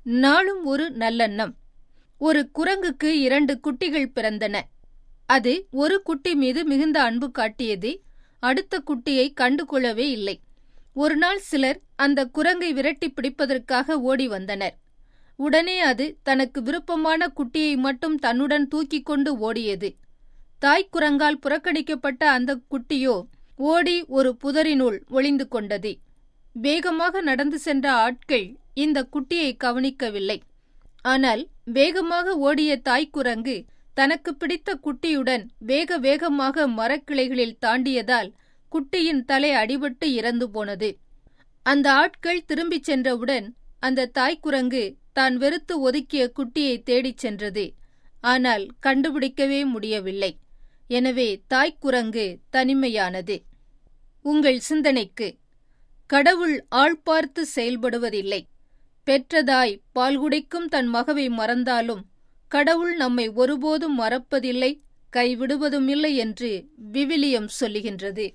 நாளும் ஒரு நல்லெண்ணம் ஒரு குரங்குக்கு இரண்டு குட்டிகள் பிறந்தன அது ஒரு குட்டி மீது மிகுந்த அன்பு காட்டியது அடுத்த குட்டியை கண்டுகொள்ளவே இல்லை ஒரு நாள் சிலர் அந்த குரங்கை விரட்டி பிடிப்பதற்காக ஓடி வந்தனர் உடனே அது தனக்கு விருப்பமான குட்டியை மட்டும் தன்னுடன் தூக்கிக் கொண்டு ஓடியது தாய்க்குரங்கால் புறக்கணிக்கப்பட்ட அந்த குட்டியோ ஓடி ஒரு புதரினுள் ஒளிந்து கொண்டது வேகமாக நடந்து சென்ற ஆட்கள் இந்த குட்டியை கவனிக்கவில்லை ஆனால் வேகமாக ஓடிய தாய்க்குரங்கு தனக்கு பிடித்த குட்டியுடன் வேக வேகமாக மரக்கிளைகளில் தாண்டியதால் குட்டியின் தலை அடிபட்டு இறந்து போனது அந்த ஆட்கள் திரும்பிச் சென்றவுடன் அந்த தாய்க்குரங்கு தான் வெறுத்து ஒதுக்கிய குட்டியை தேடிச் சென்றது ஆனால் கண்டுபிடிக்கவே முடியவில்லை எனவே தாய்க்குரங்கு தனிமையானது உங்கள் சிந்தனைக்கு கடவுள் ஆள் பார்த்து செயல்படுவதில்லை பெற்றதாய் பால் குடிக்கும் தன் மகவை மறந்தாலும் கடவுள் நம்மை ஒருபோதும் மறப்பதில்லை கைவிடுவதுமில்லை என்று விவிலியம் சொல்லுகின்றது